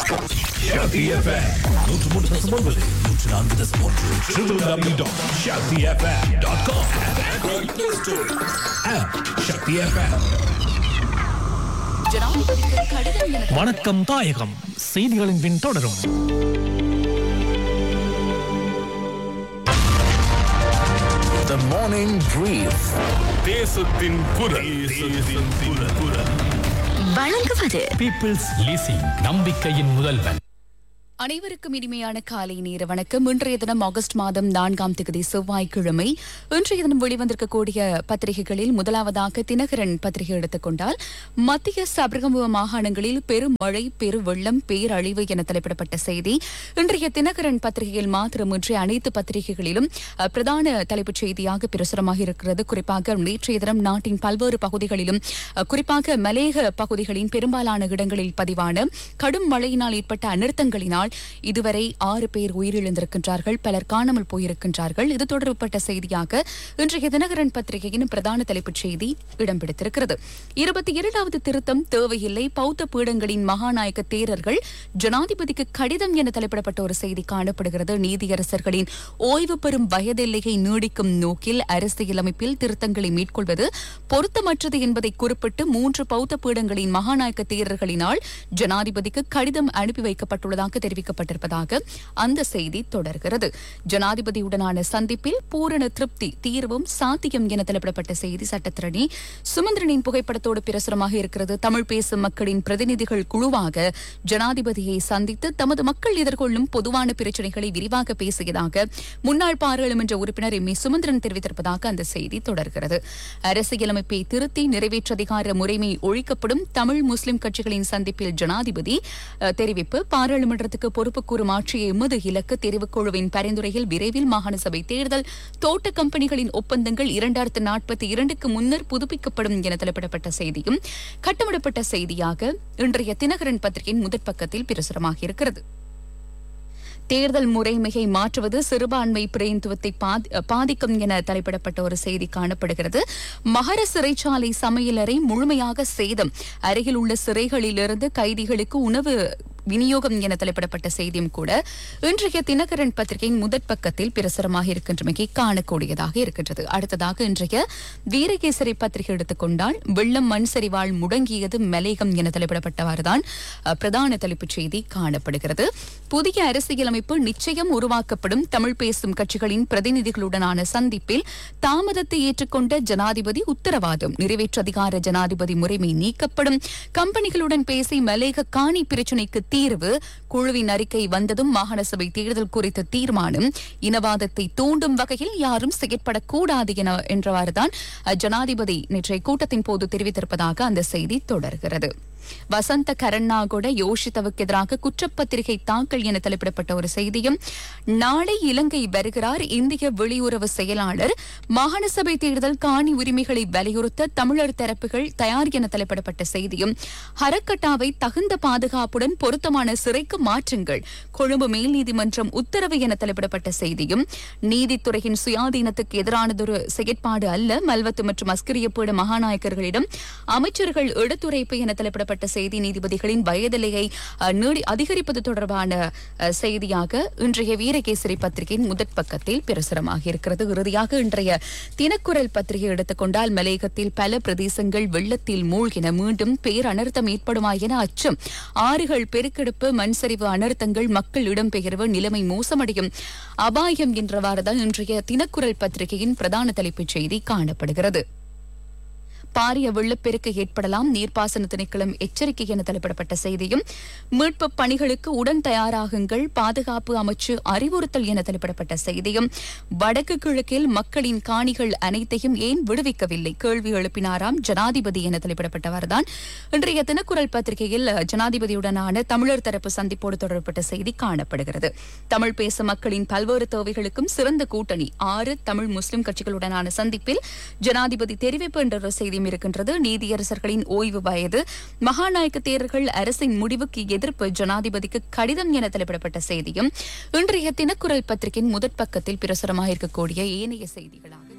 Shakti FM. நூற்று மூன்று தசம் ஒன்பது நூற்று நான்கு தசம் ஒன்று www.shaktifm.com Android Play Store app Shakti FM. ஜனாதிபதிக்கு கடிதம் என வணக்கம் தாயகம் செய்திகளின் பின் தொடரும் The Morning Brief. தேசத்தின் குரல் தேசத்தின் குரல் வழங்குவது பீப்புள்ஸ் லீசிங் நம்பிக்கையின் முதல்வன் அனைவருக்கும் இனிமையான காலை நேர வணக்கம் இன்றைய தினம் ஆகஸ்ட் மாதம் நான்காம் தேதி செவ்வாய்க்கிழமை இன்றைய தினம் வெளிவந்திருக்கக்கூடிய பத்திரிகைகளில் முதலாவதாக தினகரன் பத்திரிகை எடுத்துக்கொண்டால் மத்திய சபரகமுவ மாகாணங்களில் பெரும் மழை பெரு வெள்ளம் பேரழிவு என தலைப்பிடப்பட்ட செய்தி இன்றைய தினகரன் பத்திரிகையில் மாத்திரமின்றி அனைத்து பத்திரிகைகளிலும் அஹ், பிரதான தலைப்புச் செய்தியாக பிரசுரமாக இருக்கிறது குறிப்பாக நேற்றைய தினம் நாட்டின் பல்வேறு பகுதிகளிலும் அஹ், குறிப்பாக மலேக பகுதிகளின் பெரும்பாலான இடங்களில் பதிவான கடும் மழையினால் ஏற்பட்ட அனர்த்தங்களினால் இதுவரை ஆறு பேர் உயிரிழந்திருக்கின்றார்கள் பலர் காணாமல் போயிருக்கின்றார்கள் இது தொடர்பட்ட செய்தியாக இன்றைய தினகரன் பத்திரிகையின் பிரதான தலைப்புச் செய்தி இடம் பிடித்திருக்கிறது இருபத்தி இரண்டாவது திருத்தம் தேவையில்லை பௌத்த பீடங்களின் மகாநாயக தேரர்கள் ஜனாதிபதிக்கு கடிதம் என தலைப்பிடப்பட்ட ஒரு செய்தி காணப்படுகிறது நீதியரசர்களின் ஓய்வு பெறும் வயதெல்லையை நீடிக்கும் நோக்கில் அரசியலமைப்பில் திருத்தங்களை மேற்கொள்வது பொருத்தமற்றது என்பதை குறிப்பிட்டு மூன்று பௌத்த பீடங்களின் மகாநாயக்க தேரர்களினால் ஜனாதிபதிக்கு கடிதம் அனுப்பி வைக்கப்பட்டுள்ளதாக தெரிவிக்கப்பட்டிருப்பதாக அந்த செய்தி தொடர்கிறது ஜனாதிபதியுடனான சந்திப்பில் பூரண திருப்தி தீர்வும் சாத்தியம் என தலைப்பிடப்பட்ட செய்தி சட்டத்திரணி சுமந்திரனின் புகைப்படத்தோடு பிரசுரமாக இருக்கிறது தமிழ் பேசும் மக்களின் பிரதிநிதிகள் குழுவாக ஜனாதிபதியை சந்தித்து தமது மக்கள் எதிர்கொள்ளும் பொதுவான பிரச்சினைகளை விரிவாக பேசியதாக முன்னாள் பாராளுமன்ற உறுப்பினர் எம் ஏ சுமந்திரன் தெரிவித்திருப்பதாக அந்த செய்தி தொடர்கிறது அரசியலமைப்பை திருத்தி நிறைவேற்று அதிகார முறைமை ஒழிக்கப்படும் தமிழ் முஸ்லிம் கட்சிகளின் சந்திப்பில் ஜனாதிபதி அஹ், தெரிவிப்பு பாராளுமன்றத்துக்கு பொறுப்பு கூறும் ஆட்சியை எமது இலக்கு தெரிவுக்குழுவின் பரிந்துரையில் விரைவில் மாகாண சபை தேர்தல் தோட்ட கம்பெனிகளின் ஒப்பந்தங்கள் இரண்டாயிரத்து நாற்பத்தி இரண்டுக்கு முன்னர் புதுப்பிக்கப்படும் என தலைப்பிடப்பட்ட செய்தியும் கட்டமிடப்பட்ட செய்தியாக இன்றைய தினகரன் பத்திரிகையின் முதற் பக்கத்தில் பிரசுரமாக இருக்கிறது தேர்தல் முறைமையை மாற்றுவது சிறுபான்மை பிரதிநிதித்துவத்தை பாதி- பாதிக்கும் என தலைப்பிடப்பட்ட ஒரு செய்தி காணப்படுகிறது மகர சிறைச்சாலை சமையலறை முழுமையாக சேதம் அருகில் உள்ள சிறைகளிலிருந்து கைதிகளுக்கு உணவு விநியோகம் என தலைப்பிடப்பட்ட செய்தியும் கூட இன்றைய தினகரன் பத்திரிகையின் முதற் பக்கத்தில் பிரசுரமாக இருக்கின்றமைக்கு காணக்கூடியதாக இருக்கின்றது அடுத்ததாக இன்றைய வீரகேசரி பத்திரிகை எடுத்துக்கொண்டால் வெள்ளம் மண் சரிவால் முடங்கியது மலேகம் என தலைப்பிடப்பட்டவாறுதான் அஹ், பிரதான தலைப்புச் செய்தி காணப்படுகிறது புதிய அரசியலமைப்பு நிச்சயம் உருவாக்கப்படும் தமிழ் பேசும் கட்சிகளின் பிரதிநிதிகளுடனான சந்திப்பில் தாமதத்தை ஏற்றுக்கொண்ட ஜனாதிபதி உத்தரவாதம் நிறைவேற்று அதிகார ஜனாதிபதி முறைமை நீக்கப்படும் கம்பெனிகளுடன் பேசி மலேக காணி பிரச்சினைக்கு தீர்வு குழுவின் அறிக்கை வந்ததும் மாகாண சபை தேர்தல் குறித்த தீர்மானம் இனவாதத்தை தூண்டும் வகையில் யாரும் செயற்படக்கூடாது என என்றவாறுதான் அஹ், ஜனாதிபதி நேற்றைய கூட்டத்தின் போது தெரிவித்திருப்பதாக அந்த செய்தி தொடர்கிறது வசந்த கரண்ணாகொட யோஷித்தவுக்கு எதிராக குற்றப்பத்திரிகை தாக்கல் என தலைப்பிடப்பட்ட ஒரு செய்தியும் நாளை இலங்கை வருகிறார் இந்திய வெளியுறவு செயலாளர் மாகாண சபை தேர்தல் காணி உரிமைகளை வலியுறுத்த தமிழர் தரப்புகள் தயார் என தலைப்பிடப்பட்ட செய்தியும் ஹரக்கட்டாவை தகுந்த பாதுகாப்புடன் பொருத்தமான சிறைக்கு மாற்றுங்கள் கொழும்பு மேல் நீதிமன்றம் உத்தரவு என தலைப்பிடப்பட்ட செய்தியும் நீதித்துறையின் சுயாதீனத்துக்கு எதிரானதொரு செயற்பாடு அல்ல மல்வத்து மற்றும் அஸ்கிரியப்பீட மகாநாயக்கர்களிடம் அமைச்சர்கள் எடுத்துரைப்பு என தலைப்பிடப்பட்ட செய்தி நீதிபதிகளின் வயதிலையை அஹ், நீடி அதிகரிப்பது தொடர்பான அஹ், செய்தியாக இன்றைய வீரகேசரி பத்திரிகையின் முதற் பக்கத்தில் பிரசுரமாக இருக்கிறது இறுதியாக இன்றைய தினக்குரல் பத்திரிகை எடுத்துக்கொண்டால் மலேகத்தில் பல பிரதேசங்கள் வெள்ளத்தில் மூழ்கின மீண்டும் பேரனர்த்தம் ஏற்படுமா என அச்சம் ஆறுகள் பெருக்கெடுப்பு மண்சரிவு அனர்த்தங்கள் மக்கள் இடம்பெயர்வு நிலைமை மோசமடையும் அபாயம் என்றவாறுதான் இன்றைய தினக்குரல் பத்திரிகையின் பிரதான தலைப்புச் செய்தி காணப்படுகிறது பாரிய வெள்ளப்பெருக்கு ஏற்படலாம் நீர்ப்பாசன திணைக்களம் எச்சரிக்கை என தலைப்பிடப்பட்ட செய்தியும் மீட்பு பணிகளுக்கு உடன் தயாராகுங்கள் பாதுகாப்பு அமைச்சு அறிவுறுத்தல் என தலைப்பிடப்பட்ட செய்தியும் வடக்கு கிழக்கில் மக்களின் காணிகள் அனைத்தையும் ஏன் விடுவிக்கவில்லை கேள்வி எழுப்பினாராம் ஜனாதிபதி என தலைப்பிடப்பட்டவர்தான் இன்றைய தினக்குரல் பத்திரிகையில் ஜனாதிபதியுடனான தமிழர் தரப்பு சந்திப்போடு தொடர்பட்ட செய்தி காணப்படுகிறது தமிழ் பேசும் மக்களின் பல்வேறு தேவைகளுக்கும் சிறந்த கூட்டணி ஆறு தமிழ் முஸ்லிம் கட்சிகளுடனான சந்திப்பில் ஜனாதிபதி தெரிவிப்பு என்ற ஒரு செய்தியும் இருக்கின்றது நீதியரசர்களின் ஓய்வு வயது மகாநாயக்க தேரர்கள் அரசின் முடிவுக்கு எதிர்ப்பு ஜனாதிபதிக்கு கடிதம் என தலைப்பிடப்பட்ட செய்தியும் இன்றைய தினக்குரல் பத்திரிகையின் முதற் பக்கத்தில் பிரசுரமாக இருக்கக்கூடிய ஏனைய செய்திகளாக